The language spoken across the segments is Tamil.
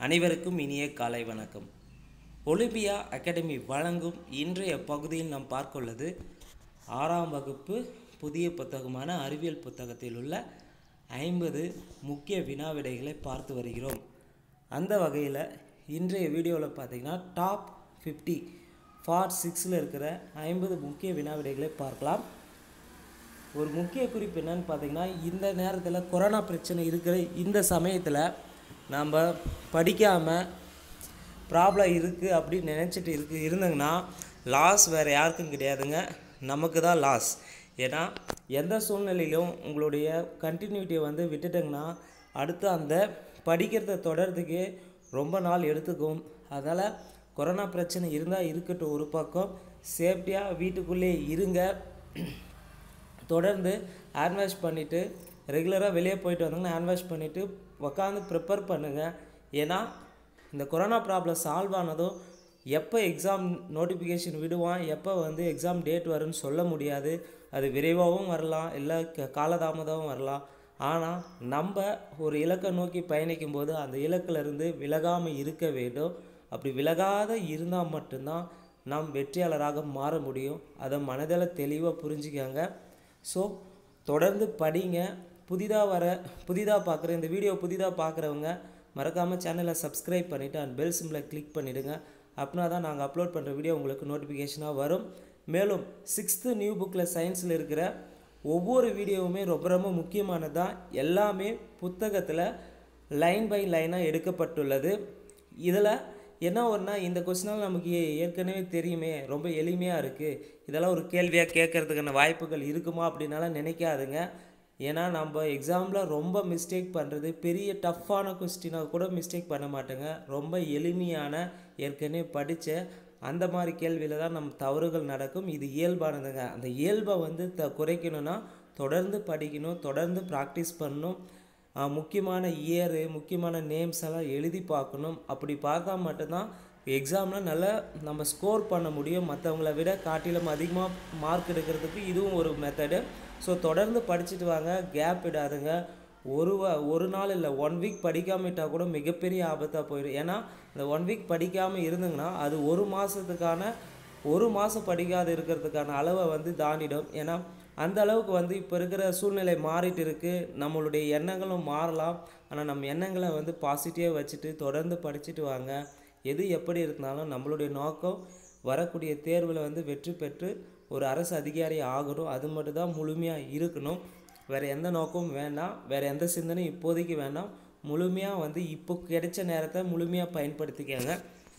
அனைவருக்கும் இனிய காலை வணக்கம் ஒலிம்பியா அகாடமி வழங்கும் இன்றைய பகுதியில் நாம் பார்க்க உள்ளது ஆறாம் வகுப்பு புதிய புத்தகமான அறிவியல் புத்தகத்தில் உள்ள ஐம்பது முக்கிய வினாவிடைகளை பார்த்து வருகிறோம் அந்த வகையில் இன்றைய வீடியோவில் பார்த்தீங்கன்னா டாப் ஃபிஃப்டி ஃபார் சிக்ஸில் இருக்கிற ஐம்பது முக்கிய வினாவிடைகளை பார்க்கலாம் ஒரு முக்கிய குறிப்பு என்னன்னு பார்த்தீங்கன்னா இந்த நேரத்தில் கொரோனா பிரச்சனை இருக்கிற இந்த சமயத்தில் நாம் படிக்காமல் ப்ராப்ளம் இருக்குது அப்படின்னு நினச்சிட்டு இருக்கு இருந்தங்கன்னா லாஸ் வேறு யாருக்கும் கிடையாதுங்க நமக்கு தான் லாஸ் ஏன்னா எந்த சூழ்நிலையிலும் உங்களுடைய கண்டினியூட்டியை வந்து விட்டுட்டிங்கன்னா அடுத்து அந்த படிக்கிறத தொடர்றதுக்கு ரொம்ப நாள் எடுத்துக்கும் அதனால் கொரோனா பிரச்சனை இருந்தால் இருக்கட்டும் ஒரு பக்கம் சேஃப்டியாக வீட்டுக்குள்ளே இருங்க தொடர்ந்து ஹேண்ட் வாஷ் பண்ணிவிட்டு ரெகுலராக வெளியே போயிட்டு வந்தாங்கன்னா ஹேண்ட் வாஷ் பண்ணிவிட்டு உக்காந்து ப்ரிப்பேர் பண்ணுங்கள் ஏன்னா இந்த கொரோனா ப்ராப்ளம் சால்வ் ஆனதும் எப்போ எக்ஸாம் நோட்டிஃபிகேஷன் விடுவான் எப்போ வந்து எக்ஸாம் டேட் வரும்னு சொல்ல முடியாது அது விரைவாகவும் வரலாம் இல்லை க- காலதாமதமும் வரலாம் ஆனால் நம்ம ஒரு இலக்கை நோக்கி பயணிக்கும் போது அந்த இலக்கிலிருந்து விலகாமல் இருக்க வேண்டும் அப்படி விலகாத இருந்தால் மட்டும்தான் நாம் வெற்றியாளராக மாற முடியும் அதை மனதில் தெளிவாக புரிஞ்சுக்கங்க ஸோ தொடர்ந்து படிங்க புதிதாக வர புதிதாக பார்க்குற இந்த வீடியோ புதிதாக பார்க்குறவங்க மறக்காமல் சேனலை சப்ஸ்கிரைப் பண்ணிவிட்டு அண்ட் பெல் சிம்பிளை கிளிக் பண்ணிவிடுங்க அப்படின்னா தான் நாங்கள் அப்லோட் பண்ணுற வீடியோ உங்களுக்கு நோட்டிஃபிகேஷனாக வரும் மேலும் சிக்ஸ்த்து நியூ புக்கில் சயின்ஸில் இருக்கிற ஒவ்வொரு வீடியோவுமே ரொம்ப ரொம்ப முக்கியமானது தான் எல்லாமே புத்தகத்தில் லைன் பை லைனாக எடுக்கப்பட்டுள்ளது இதில் என்ன ஒன்றா இந்த கொஸ்டினால் நமக்கு ஏ- ஏற்கனவே தெரியுமே ரொம்ப எளிமையாக இருக்குது இதெல்லாம் ஒரு கேள்வியாக கேட்கறதுக்கான வாய்ப்புகள் இருக்குமா அப்படின்னாலாம் நினைக்காதுங்க ஏன்னா நம்ம எக்ஸாமில் ரொம்ப மிஸ்டேக் பண்ணுறது பெரிய டஃப்பான கொஸ்டினாக கூட மிஸ்டேக் பண்ண மாட்டேங்க ரொம்ப எளிமையான ஏற்கனவே படித்த அந்த மாதிரி கேள்வியில் தான் நம்ம தவறுகள் நடக்கும் இது இயல்பானதுங்க அந்த இயல்பை வந்து த குறைக்கணும்னா தொடர்ந்து படிக்கணும் தொடர்ந்து ப்ராக்டிஸ் பண்ணணும் ஆஹ் முக்கியமான இயரு முக்கியமான நேம்ஸ் எல்லாம் எழுதி பார்க்கணும் அப்படி பார்த்தா மட்டும்தான் எக்ஸாமில் நல்லா நம்ம ஸ்கோர் பண்ண முடியும் மற்றவங்கள விட காட்டிலும் அதிகமாக மார்க் எடுக்கிறதுக்கு இதுவும் ஒரு மெத்தடு ஸோ தொடர்ந்து படிச்சுட்டு வாங்க கேப் விடாதுங்க ஒரு வ- ஒரு நாள் இல்லை ஒன் வீக் படிக்காம விட்டால் கூட மிகப்பெரிய ஆபத்தாக போயிடும் ஏன்னா இந்த ஒன் வீக் படிக்காமல் இருந்துங்கன்னா அது ஒரு மாதத்துக்கான ஒரு மாதம் படிக்காது இருக்கிறதுக்கான அளவை வந்து தாண்டிடும் ஏன்னா அந்த அளவுக்கு வந்து இப்போ இருக்கிற சூழ்நிலை மாறிட்டு இருக்கு நம்மளுடைய எண்ணங்களும் மாறலாம் ஆனால் நம்ம எண்ணங்களை வந்து பாசிட்டிவாக வச்சுட்டு தொடர்ந்து படிச்சுட்டு வாங்க எது எப்படி இருந்தாலும் நம்மளுடைய நோக்கம் வரக்கூடிய தேர்வில் வந்து வெற்றி பெற்று ஒரு அரசு அதிகாரி ஆகணும் அது மட்டும் தான் முழுமையாக இருக்கணும் வேறு எந்த நோக்கமும் வேண்டாம் வேறு எந்த சிந்தனையும் இப்போதைக்கு வேண்டாம் முழுமையாக வந்து இப்போ கிடைச்ச நேரத்தை முழுமையாக பயன்படுத்திக்கங்க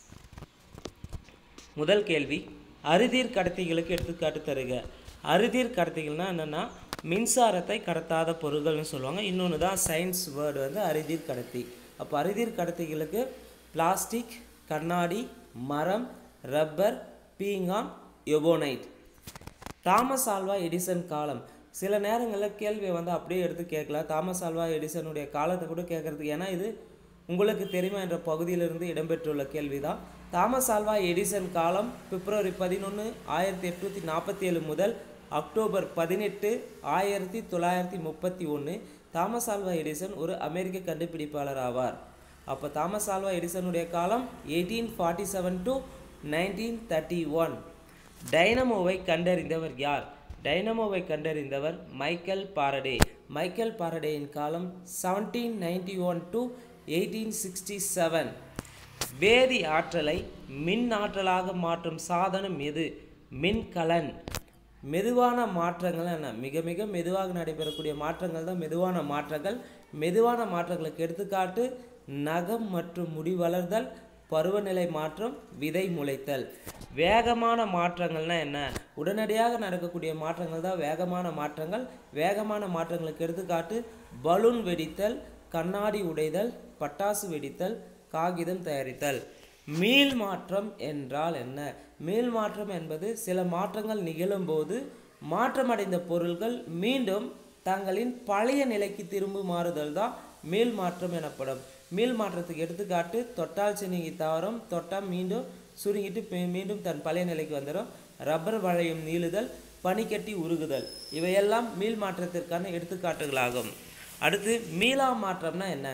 முதல் கேள்வி அறுதீர் கடத்திகளுக்கு எடுத்துக்காட்டு தருக அறுதீர் கடத்திகள்னா என்னென்னா மின்சாரத்தை கடத்தாத பொருள்கள்னு சொல்லுவாங்க இன்னொன்று தான் சயின்ஸ் வேர்டு வந்து அறுதீர் கடத்தி அப்போ அறுதீர் கடத்திகளுக்கு பிளாஸ்டிக் கண்ணாடி மரம் ரப்பர் பீங்கான் எபோனைட் தாமஸ் ஆல்வா எடிசன் காலம் சில நேரங்களில் கேள்வியை வந்து அப்படியே எடுத்து கேட்கலாம் தாமஸ் ஆல்வா எடிசனுடைய காலத்தை கூட கேட்கறதுக்கு ஏன்னா இது உங்களுக்கு தெரியுமா என்ற பகுதியிலிருந்து இடம்பெற்றுள்ள கேள்வி தான் தாமஸ் ஆல்வா எடிசன் காலம் பிப்ரவரி பதினொன்று ஆயிரத்தி எட்நூற்றி நாற்பத்தி ஏழு முதல் அக்டோபர் பதினெட்டு ஆயிரத்தி தொள்ளாயிரத்தி முப்பத்தி ஒன்று தாமஸ் ஆல்வா எடிசன் ஒரு அமெரிக்க கண்டுபிடிப்பாளர் ஆவார் அப்போ தாமஸ் ஆல்வா எடிசனுடைய காலம் eighteen forty seven to nineteen thirty one டைனமோவை கண்டறிந்தவர் யார் டைனமோவை கண்டறிந்தவர் மைக்கேல் பாரடே மைக்கேல் பாரடேயின் காலம் seventeen ninety one to eighteen sixty seven வேதி ஆற்றலை மின் ஆற்றலாக மாற்றும் சாதனம் எது மின்கலன் மெதுவான மாற்றங்கள் என்ன மிக மிக மெதுவாக நடைபெறக்கூடிய மாற்றங்கள் தான் மெதுவான மாற்றங்கள் மெதுவான மாற்றங்களுக்கு எடுத்துக்காட்டு நகம் மற்றும் முடி வளர்தல் பருவநிலை மாற்றம் விதை முளைத்தல் வேகமான மாற்றங்கள்னா என்ன உடனடியாக நடக்கக்கூடிய மாற்றங்கள் தான் வேகமான மாற்றங்கள் வேகமான மாற்றங்களுக்கு எடுத்துக்காட்டு பலூன் வெடித்தல் கண்ணாடி உடைதல் பட்டாசு வெடித்தல் காகிதம் தயாரித்தல் மீள் மாற்றம் என்றால் என்ன மீள் மாற்றம் என்பது சில மாற்றங்கள் நிகழும்போது மாற்றமடைந்த பொருள்கள் மீண்டும் தங்களின் பழைய நிலைக்கு திரும்ப மாறுதல் தான் மீள் மாற்றம் எனப்படும் மீள் மாற்றத்துக்கு எடுத்துக்காட்டு தொட்டால் சினிங்கி தாவரம் தொட்டால் மீண்டும் சுருங்கிட்டு மீ- மீண்டும் தன் பழைய நிலைக்கு வந்துடும் ரப்பர் வளையம் நீளுதல் பனிக்கட்டி உருகுதல் இவையெல்லாம் மீள் மாற்றத்திற்கான எடுத்துக்காட்டுகளாகும் அடுத்து மீளா மாற்றம்னா என்னங்க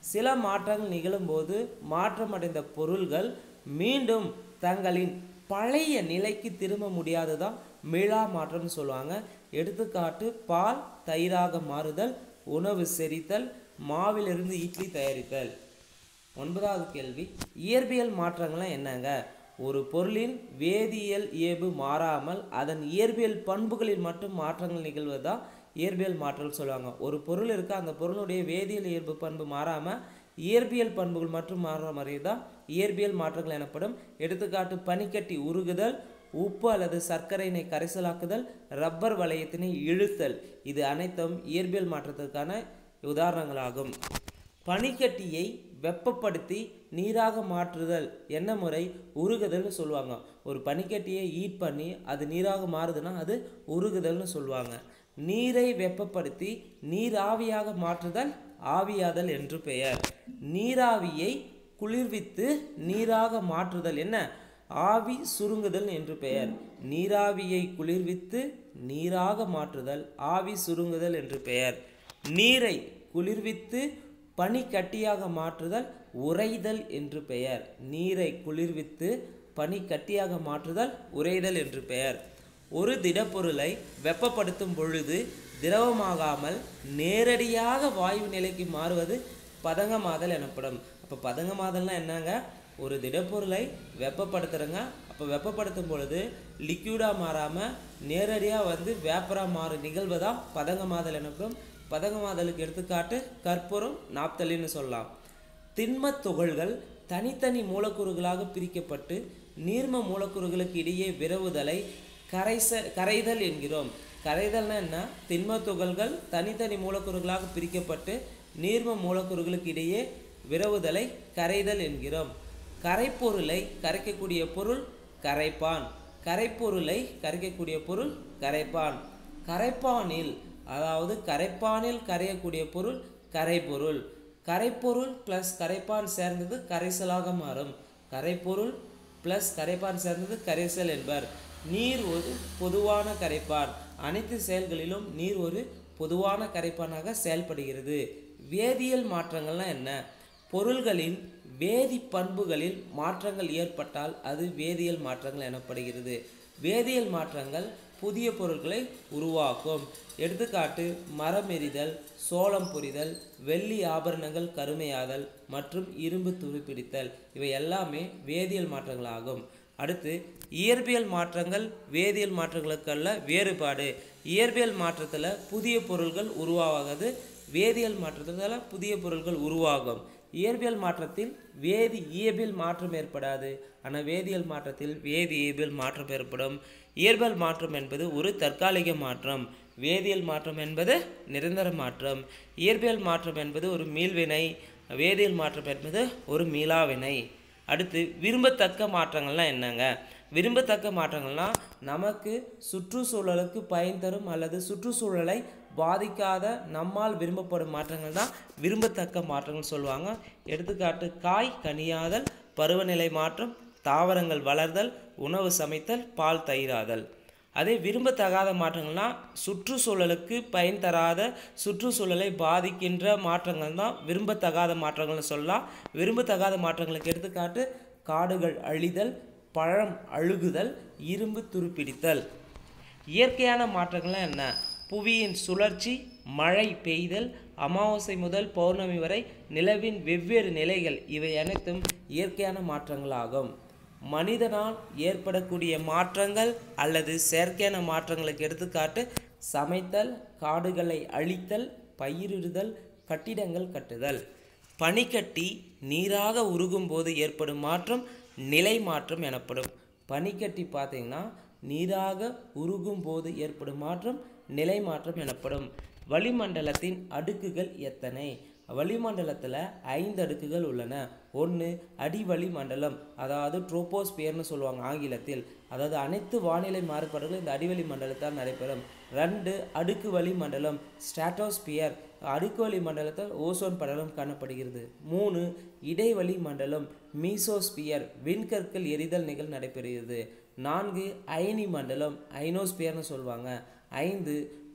சில மாற்றங்கள் நிகழும்போது மாற்றமடைந்த பொருள்கள் மீண்டும் தங்களின் பழைய நிலைக்கு திரும்ப முடியாததான் மீளா மாற்றம்னு சொல்லுவாங்க எடுத்துக்காட்டு பால் தயிராக மாறுதல் உணவு செரித்தல் மாவிலிருந்து இட்லி தயாரித்தல் ஒன்பதாவது கேள்வி இயற்பியல் மாற்றங்கள்லாம் என்னங்க ஒரு பொருளின் வேதியியல் இயல்பு மாறாமல் அதன் இயற்பியல் பண்புகளில் மட்டும் மாற்றங்கள் நிகழ்வதுதான் இயற்பியல் மாற்றங்கள் சொல்லுவாங்க ஒரு பொருள் இருக்கு அந்த பொருளுடைய வேதியியல் இயல்பு பண்பு மாறாமல் இயற்பியல் பண்புகள் மட்டும் மாறுற மாதிரி தான் இயற்பியல் மாற்றங்கள் எனப்படும் எடுத்துக்காட்டு பனிக்கட்டி உருகுதல் உப்பு அல்லது சர்க்கரையினை கரைசலாக்குதல் ரப்பர் வளையத்தினை இழுத்தல் இது அனைத்தும் இயற்பியல் மாற்றத்திற்கான உதாரணங்களாகும் பனிக்கட்டியை வெப்பப்படுத்தி நீராக மாற்றுதல் என்ன முறை உருகுதல்னு சொல்லுவாங்க ஒரு பனிக்கட்டியை ஈட் பண்ணி அது நீராக மாறுதுன்னா அது உருகுதல்னு சொல்லுவாங்க நீரை வெப்பப்படுத்தி நீர் ஆவியாக மாற்றுதல் ஆவியாதல் என்று பெயர் நீராவியை குளிர்வித்து நீராக மாற்றுதல் என்ன ஆவி சுருங்குதல் என்று பெயர் நீராவியை குளிர்வித்து நீராக மாற்றுதல் ஆவி சுருங்குதல் என்று பெயர் நீரை குளிர்வித்து பனி கட்டியாக மாற்றுதல் உறைதல் என்று பெயர் நீரை குளிர்வித்து பனி கட்டியாக மாற்றுதல் உறைதல் என்று பெயர் ஒரு திடப்பொருளை வெப்பப்படுத்தும் பொழுது திரவமாகாமல் நேரடியாக வாயு நிலைக்கு மாறுவது பதங்கமாதல் எனப்படும் அப்போ பதங்கமாதல்னா என்னங்க ஒரு திடப்பொருளை வெப்பப்படுத்துகிறங்க அப்போ வெப்பப்படுத்தும் பொழுது லிக்யூடாக மாறாமல் நேரடியாக வந்து வேப்பராக மாறும் நிகழ்வு தான் பதங்கமாதல் எனப்படும் பதங்கமாதலுக்கு எடுத்துக்காட்டு கற்பூரம் நாப்தலின்னு சொல்லலாம் திண்மத் துகள்கள் தனித்தனி மூலக்கூறுகளாக பிரிக்கப்பட்டு நீர்ம மூலக்கூறுகளுக்கு இடையே விரவுதலை கரைச கரைதல் என்கிறோம் கரைதல்னா என்ன திண்மத் துகள்கள் தனித்தனி மூலக்கூறுகளாக பிரிக்கப்பட்டு நீர்ம மூலக்கூறுகளுக்கு இடையே விரவுதலை கரைதல் என்கிறோம் கரைப்பொருளை கரைக்கக்கூடிய பொருள் கரைப்பான் கரைப்பொருளை கரைக்கக்கூடிய பொருள் கரைப்பான் கரைப்பானில் அதாவது கரைப்பானில் கரையக்கூடிய பொருள் கரைப்பொருள் கரைப்பொருள் ப்ளஸ் கரைப்பான் சேர்ந்தது கரைசலாக மாறும் கரைப்பொருள் ப்ளஸ் கரைப்பான் சேர்ந்தது கரைசல் என்பர் நீர் ஒரு பொதுவான கரைப்பான் அனைத்து செயல்களிலும் நீர் ஒரு பொதுவான கரைப்பானாக செயல்படுகிறது வேதியியல் மாற்றங்கள்லாம் என்ன பொருள்களின் வேதி பண்புகளில் மாற்றங்கள் ஏற்பட்டால் அது வேதியியல் மாற்றங்கள் எனப்படுகிறது வேதியியல் மாற்றங்கள் புதிய பொருட்களை உருவாக்கும் எடுத்துக்காட்டு மரம் எரிதல் சோளம் பொரிதல் வெள்ளி ஆபரணங்கள் கருமையாதல் மற்றும் இரும்பு துருப்பிடித்தல் இவை எல்லாமே வேதியியல் மாற்றங்களாகும் அடுத்து இயற்பியல் மாற்றங்கள் வேதியியல் மாற்றங்களுக்கல்ல வேறுபாடு இயற்பியல் மாற்றத்தில் புதிய பொருள்கள் உருவாகாது வேதியியல் மாற்றத்தில் புதிய பொருள்கள் உருவாகும் இயற்பியல் மாற்றத்தில் வேதி இயற்பியல் மாற்றம் ஏற்படாது ஆனால் வேதியியல் மாற்றத்தில் வேதி இயற்பியல் மாற்றம் ஏற்படும் இயற்பியல் மாற்றம் என்பது ஒரு தற்காலிக மாற்றம் வேதியியல் மாற்றம் என்பது நிரந்தர மாற்றம் இயற்பியல் மாற்றம் என்பது ஒரு மீள்வினை வேதியியல் மாற்றம் என்பது ஒரு மீளாவினை அடுத்து விரும்பத்தக்க மாற்றங்கள்லாம் என்னங்க விரும்பத்தக்க மாற்றங்கள்னால் நமக்கு சுற்றுச்சூழலுக்கு பயன் தரும் அல்லது சுற்றுச்சூழலை பாதிக்காத நம்மால் விரும்பப்படும் மாற்றங்கள் தான் விரும்பத்தக்க மாற்றங்கள் சொல்லுவாங்க எடுத்துக்காட்டு காய் கனியாதல் பருவநிலை மாற்றம் தாவரங்கள் வளர்தல் உணவு சமைத்தல் பால் தயிராதல் அதே விரும்பத்தகாத மாற்றங்கள்னா சுற்றுச்சூழலுக்கு பயன் தராத சுற்றுச்சூழலை பாதிக்கின்ற மாற்றங்கள் தான் விரும்பத்தகாத மாற்றங்கள்னு சொல்லலாம் விரும்பத்தகாத மாற்றங்களுக்கு எடுத்துக்காட்டு காடுகள் அழிதல் பழம் அழுகுதல் இரும்பு துருப்பிடித்தல் இயற்கையான மாற்றங்கள்லாம் என்ன புவியின் சுழற்சி மழை பெய்தல் அமாவாசை முதல் பௌர்ணமி வரை நிலவின் வெவ்வேறு நிலைகள் இவை அனைத்தும் இயற்கையான மாற்றங்களாகும் மனிதனால் ஏற்படக்கூடிய மாற்றங்கள் அல்லது செயற்கையான மாற்றங்களுக்கு எடுத்துக்காட்டு சமைத்தல் காடுகளை அழித்தல் பயிரிடுதல் கட்டிடங்கள் கட்டுதல் பனிக்கட்டி நீராக உருகும் போது ஏற்படும் மாற்றம் நிலை மாற்றம் எனப்படும் பனிக்கட்டி பார்த்தீங்கன்னா நீராக உருகும் போது ஏற்படும் மாற்றம் நிலை மாற்றம் எனப்படும் வளிமண்டலத்தின் அடுக்குகள் எத்தனை வளிமண்டலத்தில் ஐந்து அடுக்குகள் உள்ளன ஒன்று அடிவளிமண்டலம் அதாவது ட்ரோபோஸ்பியர்னு சொல்லுவாங்க ஆங்கிலத்தில் அதாவது அனைத்து வானிலை மாறுபாடுகளும் இந்த அடிவளி மண்டலத்தால் நடைபெறும் ரெண்டு அடுக்கு வளிமண்டலம் ஸ்ட்ராட்டோஸ்பியர் அடுக்கு வளி மண்டலத்தில் ஓசோன் படலம் காணப்படுகிறது மூணு இடைவெளி மண்டலம் மீசோஸ்பியர் விண்கற்கள் எரிதல் நிகழ் நடைபெறுகிறது நான்கு அயனி மண்டலம் ஐனோஸ்பியர்னு சொல்லுவாங்க ஐந்து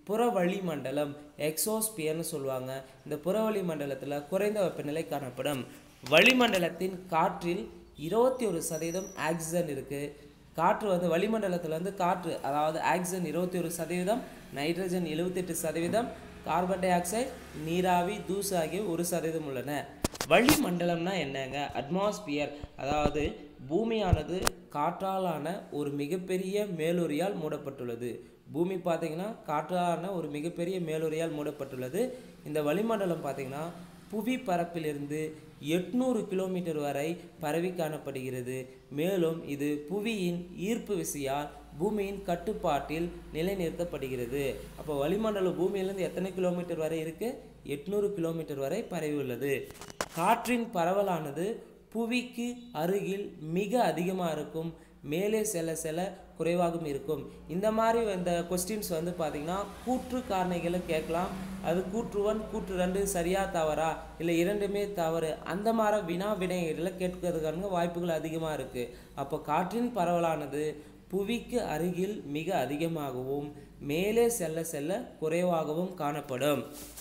புறவழி மண்டலம் எக்ஸோஸ்பியர்னு சொல்லுவாங்க இந்த புறவழி மண்டலத்தில் குறைந்த வெப்பநிலை காணப்படும் வளிமண்டலத்தின் காற்றில் இருபத்தி ஒரு சதவீதம் ஆக்சிஜன் இருக்குது காற்று வந்து வளிமண்டலத்தில் வந்து காற்று அதாவது ஆக்சிஜன் இருபத்தி ஒரு சதவீதம் நைட்ரஜன் எழுபத்தெட்டு சதவீதம் கார்பன் டை ஆக்சைடு நீராவி தூசு ஆகிய ஒரு சதவீதம் உள்ளன வளிமண்டலம்னா என்னங்க அட்மாஸ்பியர் அதாவது பூமியானது காற்றாலான ஒரு மிகப்பெரிய மேலுரியால் மூடப்பட்டுள்ளது பூமி பார்த்தீங்கன்னா காற்றாலான ஒரு மிகப்பெரிய மேலுரியால் மூடப்பட்டுள்ளது இந்த வளிமண்டலம் பார்த்தீங்கன்னா புவி பரப்பிலிருந்து எட்நூறு கிலோமீட்டர் வரை பரவி காணப்படுகிறது மேலும் இது புவியின் ஈர்ப்பு விசையால் பூமியின் கட்டுப்பாட்டில் நிலைநிறுத்தப்படுகிறது அப்போ வளிமண்டலம் பூமியிலிருந்து எத்தனை கிலோமீட்டர் வரை இருக்கு எட்நூறு கிலோமீட்டர் வரை பரவி உள்ளது காற்றின் பரவலானது புவிக்கு அருகில் மிக அதிகமாக இருக்கும் மேலே செல்ல செல்ல குறைவாகவும் இருக்கும் இந்த மாதிரி இந்த கொஸ்டின்ஸ் வந்து பார்த்திங்கன்னா கூற்று காரணிகளை கேட்கலாம் அது கூற்று ஒன் கூற்று ரெண்டு சரியா தவறா இல்லை இரண்டுமே தவறு அந்த மாதிரி வினா வினைகளை கேட்கறதுக்கான வாய்ப்புகள் அதிகமாக இருக்குது அப்போ காற்றின் பரவலானது புவிக்கு அருகில் மிக அதிகமாகவும் மேலே செல்ல செல்ல குறைவாகவும் காணப்படும்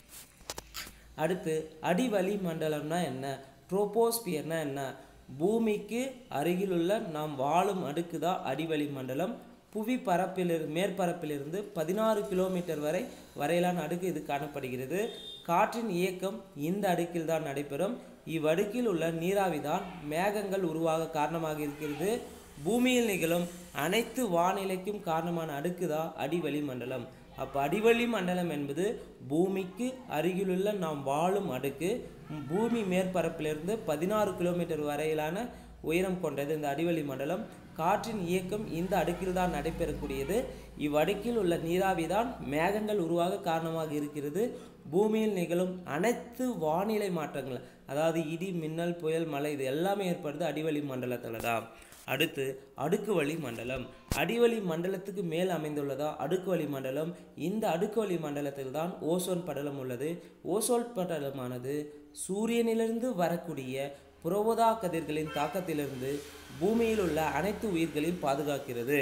அடுத்து அடிவளி மண்டலம்னா என்ன ட்ரோபோஸ்பியர்னா என்ன பூமிக்கு அருகிலுள்ள நாம் வாழும் அடுக்கு தான் அடிவளி மண்டலம் புவி பரப்பிலிரு மேற்பரப்பிலிருந்து பதினாறு கிலோமீட்டர் வரை வரையிலான அடுக்கு இது காணப்படுகிறது காற்றின் இயக்கம் இந்த அடுக்கில் தான் நடைபெறும் இவ்வடுக்கில் உள்ள நீராவி தான் மேகங்கள் உருவாக காரணமாக இருக்கிறது பூமியில் நிகழும் அனைத்து வானிலைக்கும் காரணமான அடுக்கு தான் அடிவளி மண்டலம் அப்போ அடிவளி மண்டலம் என்பது பூமிக்கு அருகிலுள்ள நாம் வாழும் அடுக்கு பூமி மேற்பரப்பிலிருந்து பதினாறு கிலோமீட்டர் வரையிலான உயரம் கொண்டது இந்த அடிவளி மண்டலம் காற்றின் இயக்கம் இந்த அடுக்கில் தான் நடைபெறக்கூடியது இவ்வடுக்கில் உள்ள நீராவி தான் மேகங்கள் உருவாக காரணமாக இருக்கிறது பூமியில் நிகழும் அனைத்து வானிலை மாற்றங்கள் அதாவது இடி மின்னல் புயல் மழை இது எல்லாமே ஏற்படுது அடிவளி மண்டலத்தில் தான் அடுத்து அடுக்கு வழி மண்டலம் அடிவளி மண்டலத்துக்கு மேல் அமைந்துள்ளதா அடுக்கு வழி மண்டலம் இந்த அடுக்கு வழி மண்டலத்தில் தான் ஓசோன் படலம் உள்ளது ஓசோன் படலமானது சூரியனிலிருந்து வரக்கூடிய புறவுதா கதிர்களின் தாக்கத்திலிருந்து பூமியில் உள்ள அனைத்து உயிர்களையும் பாதுகாக்கிறது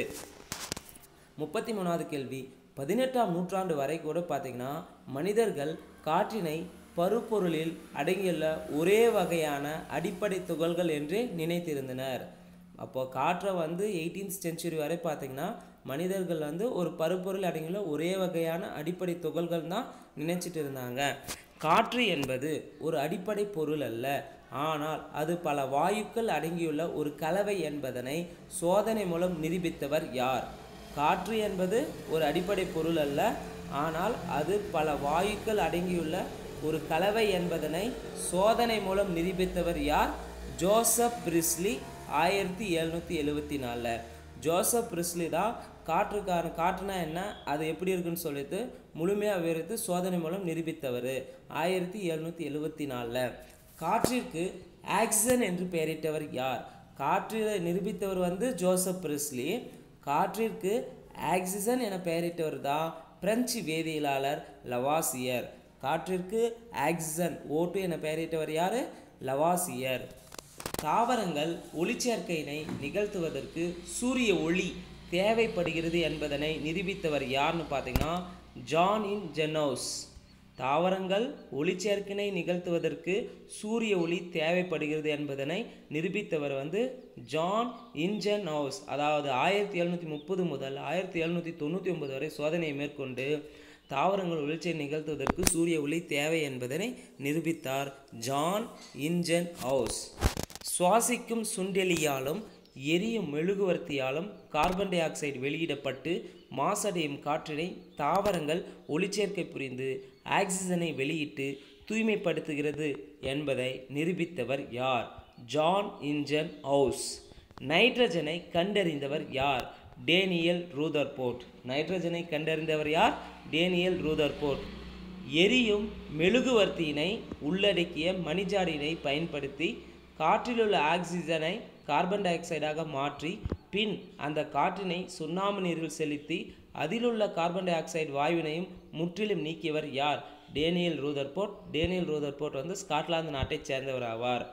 முப்பத்தி மூணாவது கேள்வி பதினெட்டாம் நூற்றாண்டு வரை கூட பார்த்தீங்கன்னா மனிதர்கள் காற்றினை பருப்பொருளில் அடங்கியுள்ள ஒரே வகையான அடிப்படை துகள்கள் என்றே நினைத்திருந்தனர் அப்போ காற்றை வந்து எயிட்டீன்த் செஞ்சுரி வரை பார்த்தீங்கன்னா மனிதர்கள் வந்து ஒரு பருப்பொருள் அடங்கியுள்ள ஒரே வகையான அடிப்படை துகள்கள் தான் நினைச்சிட்டு இருந்தாங்க காற்று என்பது ஒரு அடிப்படை பொருள் அல்ல ஆனால் அது பல வாயுக்கள் அடங்கியுள்ள ஒரு கலவை என்பதனை சோதனை மூலம் நிரூபித்தவர் யார் காற்று என்பது ஒரு அடிப்படை பொருள் அல்ல ஆனால் அது பல வாயுக்கள் அடங்கியுள்ள ஒரு கலவை என்பதனை சோதனை மூலம் நிரூபித்தவர் யார் ஜோசப் பிரிஸ்லி ஆயிரத்தி எழுநூற்றி எழுவத்தி நாலில் ஜோசப் பிரிஸ்லி தான் காற்றுக்கான காற்றுனா என்ன அது எப்படி இருக்குன்னு சொல்லிட்டு முழுமையாக விவரித்து சோதனை மூலம் நிரூபித்தவர் ஆயிரத்தி எழுநூற்றி எழுவத்தி நாலில் காற்றிற்கு ஆக்சிஜன் என்று பெயரிட்டவர் யார் காற்றில் நிரூபித்தவர் வந்து ஜோசப் பிரிஸ்லி காற்றிற்கு ஆக்சிஜன் என பெயரிட்டவர் தான் பிரெஞ்சு வேதியியலாளர் லவாசியர் காற்றிற்கு ஆக்சிஜன் ஓட்டு என பெயரிட்டவர் யார் லவாசியர் தாவரங்கள் ஒளிச்சேர்க்கையினை நிகழ்த்துவதற்கு சூரிய ஒளி தேவைப்படுகிறது என்பதனை நிரூபித்தவர் யாருன்னு பார்த்தீங்கன்னா ஜான் இன் ஜெனோஸ் தாவரங்கள் ஒளிச்சேர்க்கினை நிகழ்த்துவதற்கு சூரிய ஒளி தேவைப்படுகிறது என்பதனை நிரூபித்தவர் வந்து ஜான் இன்ஜன் ஹவுஸ் அதாவது ஆயிரத்தி எழுநூற்றி முப்பது முதல் ஆயிரத்தி எழுநூற்றி தொண்ணூற்றி ஒன்பது வரை சோதனையை மேற்கொண்டு தாவரங்கள் ஒளிச்சை நிகழ்த்துவதற்கு சூரிய ஒளி தேவை என்பதனை நிரூபித்தார் ஜான் இன்ஜன் ஹவுஸ் சுவாசிக்கும் சுண்டெலியாலும் எரியும் மெழுகுவர்த்தியாலும் கார்பன் டை ஆக்சைடு வெளியிடப்பட்டு மாசடையும் காற்றினை தாவரங்கள் ஒளிச்சேர்க்கை புரிந்து ஆக்சிஜனை வெளியிட்டு தூய்மைப்படுத்துகிறது என்பதை நிரூபித்தவர் யார் ஜான் இன்ஜன் ஹவுஸ் நைட்ரஜனை கண்டறிந்தவர் யார் டேனியல் ரூதர்போர்ட் நைட்ரஜனை கண்டறிந்தவர் யார் டேனியல் ரூதர்போர்ட் எரியும் மெழுகுவர்த்தியினை உள்ளடக்கிய மணிஜாடினை பயன்படுத்தி காற்றிலுள்ள ஆக்சிஜனை கார்பன் டை ஆக்சைடாக மாற்றி பின் அந்த காற்றினை சுண்ணாம்பு நீரில் செலுத்தி அதிலுள்ள கார்பன் டை ஆக்சைடு வாயுவினையும் முற்றிலும் நீக்கியவர் யார் டேனியல் ரூதர்போர்ட் டேனியல் ரூதர்போர்ட் வந்து ஸ்காட்லாந்து நாட்டைச் சேர்ந்தவர் ஆவார்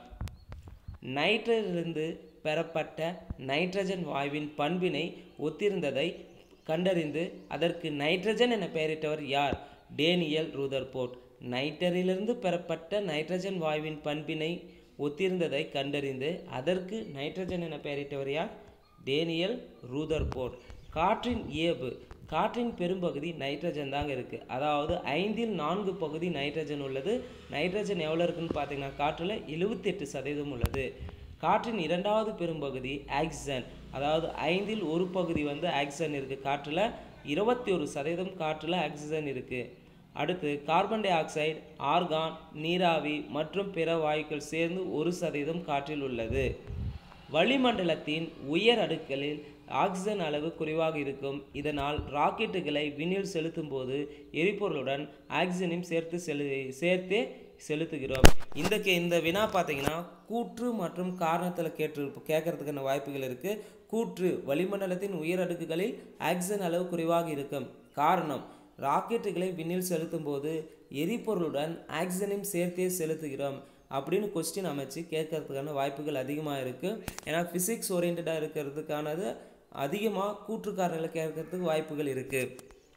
நைட்ரிலிருந்து பெறப்பட்ட நைட்ரஜன் வாயுவின் பண்பினை ஒத்திருந்ததை கண்டறிந்து அதற்கு நைட்ரஜன் என பெயரிட்டவர் யார் டேனியல் ரூதர்போர்ட் நைட்டரிலிருந்து பெறப்பட்ட நைட்ரஜன் வாயுவின் பண்பினை ஒத்திருந்ததை கண்டறிந்து அதற்கு நைட்ரஜன் என பெயரிட்டவர் யார் டேனியல் ரூதர்போர்ட் காற்றின் இயல்பு காற்றின் பெரும்பகுதி நைட்ரஜன் தாங்க இருக்குது அதாவது ஐந்தில் நான்கு பகுதி நைட்ரஜன் உள்ளது நைட்ரஜன் எவ்வளோ இருக்குன்னு பார்த்தீங்கன்னா காற்றில் எழுபத்தெட்டு சதவீதம் உள்ளது காற்றின் இரண்டாவது பெரும்பகுதி ஆக்சிஜன் அதாவது ஐந்தில் ஒரு பகுதி வந்து ஆக்சிஜன் இருக்குது காற்றில் இருபத்தி ஒரு சதவீதம் காற்றில் ஆக்சிஜன் இருக்குது அடுத்து கார்பன் டை ஆக்சைடு ஆர்கான் நீராவி மற்றும் பிற வாயுக்கள் சேர்ந்து ஒரு சதவீதம் காற்றில் உள்ளது வளிமண்டலத்தின் உயர் அடுக்களில் ஆக்சிஜன் அளவு குறைவாக இருக்கும் இதனால் ராக்கெட்டுகளை விண்ணில் செலுத்தும் போது எரிபொருளுடன் ஆக்சிஜனையும் சேர்த்து செலு சேர்த்தே செலுத்துகிறோம் இந்த கே இந்த வினா பார்த்தீங்கன்னா கூற்று மற்றும் காரணத்தில் கேட்டு கேட்கறதுக்கான வாய்ப்புகள் இருக்குது கூற்று வளிமண்டலத்தின் உயர் அடுக்குகளில் ஆக்சிஜன் அளவு குறைவாக இருக்கும் காரணம் ராக்கெட்டுகளை விண்ணில் செலுத்தும் போது எரிபொருளுடன் ஆக்சிஜனையும் சேர்த்தே செலுத்துகிறோம் அப்படின்னு கொஸ்டின் அமைச்சு கேட்கறதுக்கான வாய்ப்புகள் அதிகமாக இருக்குது ஏன்னா ஃபிசிக்ஸ் ஓரியன்டாக இருக்கிறதுக்கானது அதிகமாக கூற்றுக்காரர்களை கேட்கறதுக்கு வாய்ப்புகள் இருக்குது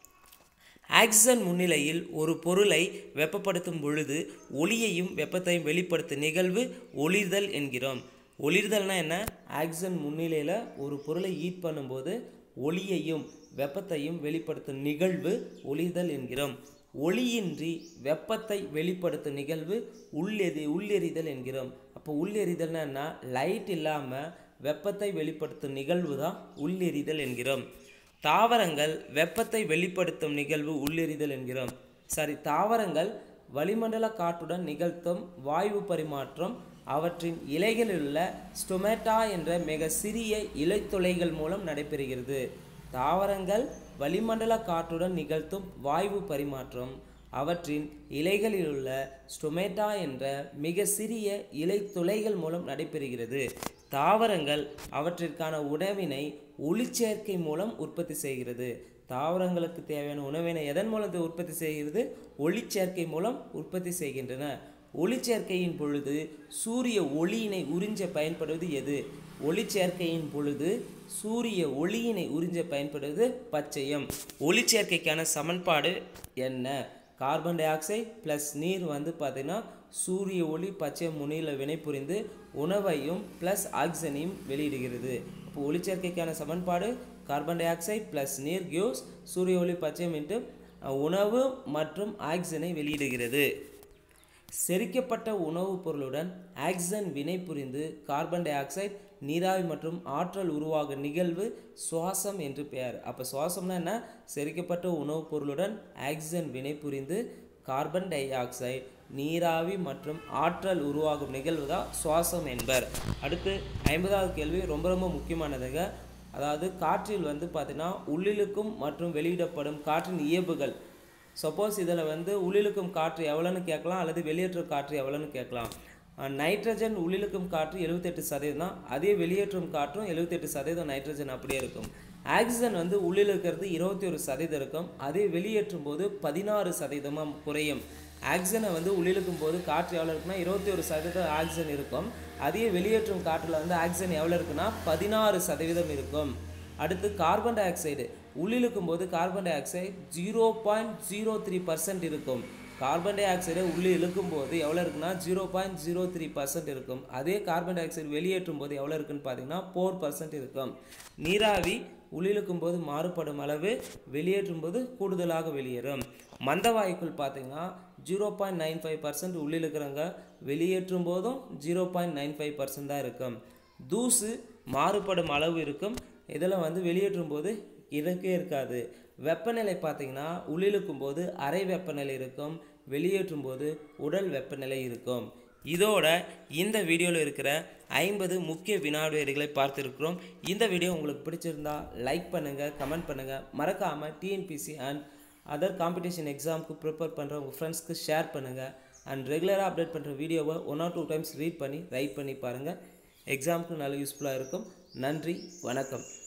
ஆக்சிஜன் முன்னிலையில் ஒரு பொருளை வெப்பப்படுத்தும் பொழுது ஒளியையும் வெப்பத்தையும் வெளிப்படுத்தும் நிகழ்வு ஒளிர்தல் என்கிறோம் ஒளிர்தல்னா என்ன ஆக்சிஜன் முன்னிலையில் ஒரு பொருளை ஹீட் பண்ணும்போது ஒளியையும் வெப்பத்தையும் வெளிப்படுத்தும் நிகழ்வு ஒளிர்தல் என்கிறோம் ஒளியின்றி வெப்பத்தை வெளிப்படுத்தும் நிகழ்வு உள்ளெறி உள்ளெறிதல் என்கிறோம் அப்போ உள்ளெறிதல்னா என்ன லைட் இல்லாமல் வெப்பத்தை வெளிப்படுத்தும் நிகழ்வு தான் உள்ளெறிதல் என்கிறோம் தாவரங்கள் வெப்பத்தை வெளிப்படுத்தும் நிகழ்வு உள்ளெறிதல் என்கிறோம் சரி தாவரங்கள் வளிமண்டல காற்றுடன் நிகழ்த்தும் வாயு பரிமாற்றம் அவற்றின் இலைகளில் உள்ள ஸ்டொமேட்டா என்ற மிக சிறிய இலைத்துளைகள் மூலம் நடைபெறுகிறது தாவரங்கள் வளிமண்டல காற்றுடன் நிகழ்த்தும் வாயு பரிமாற்றம் அவற்றின் இலைகளில் உள்ள ஸ்டொமேட்டா என்ற மிக சிறிய இலைத்துளைகள் மூலம் நடைபெறுகிறது தாவரங்கள் அவற்றிற்கான உணவினை ஒளிச்சேர்க்கை மூலம் உற்பத்தி செய்கிறது தாவரங்களுக்கு தேவையான உணவினை எதன் மூலம் உற்பத்தி செய்கிறது ஒளிச்சேர்க்கை மூலம் உற்பத்தி செய்கின்றன ஒளிச்சேர்க்கையின் பொழுது சூரிய ஒளியினை உறிஞ்ச பயன்படுவது எது ஒளிச்சேர்க்கையின் பொழுது சூரிய ஒளியினை உறிஞ்ச பயன்படுவது பச்சையம் ஒளிச்சேர்க்கைக்கான சமன்பாடு என்ன கார்பன் டை ஆக்சைடு ப்ளஸ் நீர் வந்து பார்த்திங்கன்னா சூரிய ஒளி பச்சை முனையில் வினைபுரிந்து உணவையும் ப்ளஸ் ஆக்சிஜனையும் வெளியிடுகிறது இப்போ ஒளிச்சேர்க்கைக்கான சமன்பாடு கார்பன் டை ஆக்சைடு ப்ளஸ் நீர் கியூஸ் சூரிய ஒளி பச்சையம் இன்ட்டு உணவு மற்றும் ஆக்சிஜனை வெளியிடுகிறது செரிக்கப்பட்ட உணவுப் பொருளுடன் ஆக்சிஜன் வினைபுரிந்து கார்பன் டை ஆக்சைடு நீராவி மற்றும் ஆற்றல் உருவாகும் நிகழ்வு சுவாசம் என்று பெயர் அப்போ சுவாசம்னா என்ன செரிக்கப்பட்ட உணவுப் பொருளுடன் ஆக்சிஜன் வினைபுரிந்து கார்பன் டை ஆக்சைடு நீராவி மற்றும் ஆற்றல் உருவாகும் நிகழ்வு தான் சுவாசம் என்பர் அடுத்து ஐம்பதாவது கேள்வி ரொம்ப ரொம்ப முக்கியமானதுங்க அதாவது காற்றில் வந்து பார்த்தீங்கன்னா உள்ளிழுக்கும் மற்றும் வெளியிடப்படும் காற்றின் இயல்புகள் சப்போஸ் இதில் வந்து உள்ளிழுக்கும் காற்று எவ்வளோன்னு கேட்கலாம் அல்லது வெளியேற்றும் காற்று எவ்வளோன்னு கேட்கலாம் நைட்ரஜன் உள்ளிழுக்கும் காற்று எழுபத்தெட்டு சதவீதம் தான் அதே வெளியேற்றும் காற்றும் எழுபத்தெட்டு சதவீதம் நைட்ரஜன் அப்படியே இருக்கும் ஆக்சிஜன் வந்து உள்ளிழுக்கிறது இருபத்தி ஒரு சதவீதம் இருக்கும் அதே வெளியேற்றும் போது பதினாறு சதவீதமாக குறையும் ஆக்சிஜனை வந்து உள்ளிழுக்கும் போது காற்று எவ்வளோ இருக்குன்னா இருபத்தி ஒரு சதவீதம் ஆக்சிஜன் இருக்கும் அதே வெளியேற்றும் காற்றில் வந்து ஆக்சிஜன் எவ்வளோ இருக்குன்னா பதினாறு சதவீதம் இருக்கும் அடுத்து கார்பன் டை ஆக்சைடு உள்ளிழுக்கும் போது carbon dioxide zero point zero three percent இருக்கும் கார்பன் டை ஆக்சைடை உள்ளே இழுக்கும் போது எவ்வளோ இருக்குன்னா zero point zero three percent இருக்கும் அதே கார்பன் டை ஆக்சைடு வெளியேற்றும் போது எவ்வளோ இருக்குன்னு பார்த்தீங்கன்னா ஃபோர் பர்சன்ட் இருக்கும் நீராவி உள்ளிழுக்கும் போது மாறுபடும் அளவு வெளியேற்றும் போது கூடுதலாக வெளியேறும் மந்த வாயுக்கள் பார்த்தீங்கன்னா zero point nine five percent உள்ளிழுக்கிறவங்க வெளியேற்றும் போதும் zero point nine five percent தான் இருக்கும் தூசு மாறுபடும் அளவு இருக்கும் இதில் வந்து வெளியேற்றும் போது இருக்கே இருக்காது வெப்பநிலை பார்த்தீங்கன்னா உள்ளிழுக்கும் போது அறை வெப்பநிலை இருக்கும் வெளியேற்றும் போது உடல் வெப்பநிலை இருக்கும் இதோட இந்த வீடியோவில் இருக்கிற ஐம்பது முக்கிய வினாடிகளை பார்த்துருக்குறோம் இந்த வீடியோ உங்களுக்கு பிடிச்சிருந்தா லைக் பண்ணுங்கள் கமெண்ட் பண்ணுங்கள் மறக்காமல் டிஎன்பிசி அண்ட் அதர் காம்படிஷன் எக்ஸாமுக்கு ப்ரிப்பேர் பண்ணுற உங்கள் ஃப்ரெண்ட்ஸ்க்கு ஷேர் பண்ணுங்கள் அண்ட் ரெகுலராக அப்டேட் பண்ணுற வீடியோவை one or two times read பண்ணி ரைட் பண்ணி பாருங்கள் எக்ஸாமுக்கு நல்ல யூஸ்ஃபுல்லாக இருக்கும் நன்றி வணக்கம்